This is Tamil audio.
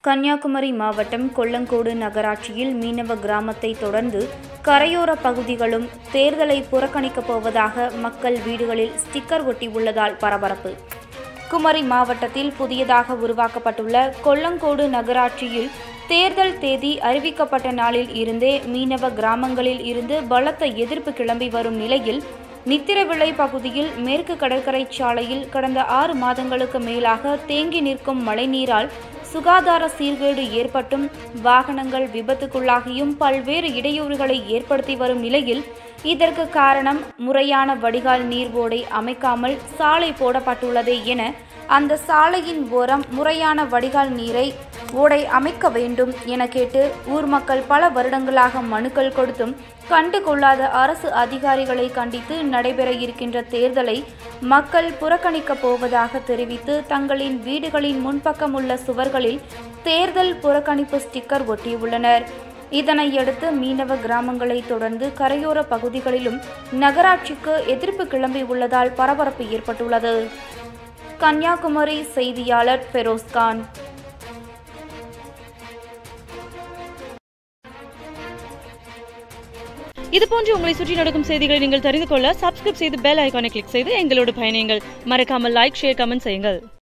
கன்னியாகுமரி மாவட்டம் கொல்லங்கோடு நகராட்சியில் மீனவ கிராமத்தை தொடர்ந்து கரையோர பகுதிகளும் தேர்தலை புறக்கணிக்கப் போவதாக மக்கள் வீடுகளில் ஸ்டிக்கர் ஒட்டியுள்ளதால் பரபரப்பு குமரி மாவட்டத்தில் புதியதாக உருவாக்கப்பட்டுள்ள கொல்லங்கோடு நகராட்சியில் தேர்தல் தேதி அறிவிக்கப்பட்ட நாளில் இருந்தே மீனவ கிராமங்களில் இருந்து பலத்த எதிர்ப்பு கிளம்பி வரும் நிலையில் நித்திரவிளை பகுதியில் மேற்கு கடற்கரை சாலையில் கடந்த ஆறு மாதங்களுக்கு மேலாக தேங்கி நிற்கும் மழைநீரால் சுகாதார சீர்கேடு ஏற்பட்டும் வாகனங்கள் விபத்துக்குள்ளாகியும் பல்வேறு இடையூறுகளை ஏற்படுத்தி வரும் நிலையில் இதற்கு காரணம் முறையான வடிகால் நீர் ஓடை அமைக்காமல் சாலை போடப்பட்டுள்ளதே என அந்த சாலையின் ஓரம் முறையான வடிகால் நீரை ஓடை அமைக்க வேண்டும் என கேட்டு ஊர் மக்கள் பல வருடங்களாக மனுக்கள் கொடுத்தும் கண்டு கொள்ளாத அரசு அதிகாரிகளை கண்டித்து நடைபெற இருக்கின்ற தேர்தலை மக்கள் புறக்கணிக்கப் போவதாக தெரிவித்து தங்களின் வீடுகளின் முன்பக்கம் உள்ள சுவர்களில் தேர்தல் புறக்கணிப்பு ஸ்டிக்கர் ஒட்டியுள்ளனர் இதனையடுத்து மீனவ காமங்களை தொடர்ந்து கரையோர பகுதிகளிலும் நகராட்சிக்கு எதிர்ப்பு கிளம்பி உள்ளதால் பரபரப்பு ஏற்பட்டுள்ளது கன்னியாகுமரி செய்தியாளர் ஃபெரோஸ்கான் இது போன்று உங்களை சுற்றி நடக்கும் செய்திகளை நீங்கள் தெரிந்து கொள்ள சப்ஸ்கிரைப் செய்து பெல் ஐகானை கிளிக் செய்து எங்களோடு பயணியுங்கள் மறக்காமல் லைக் ஷேர் கமெண்ட் செய்யுங்கள்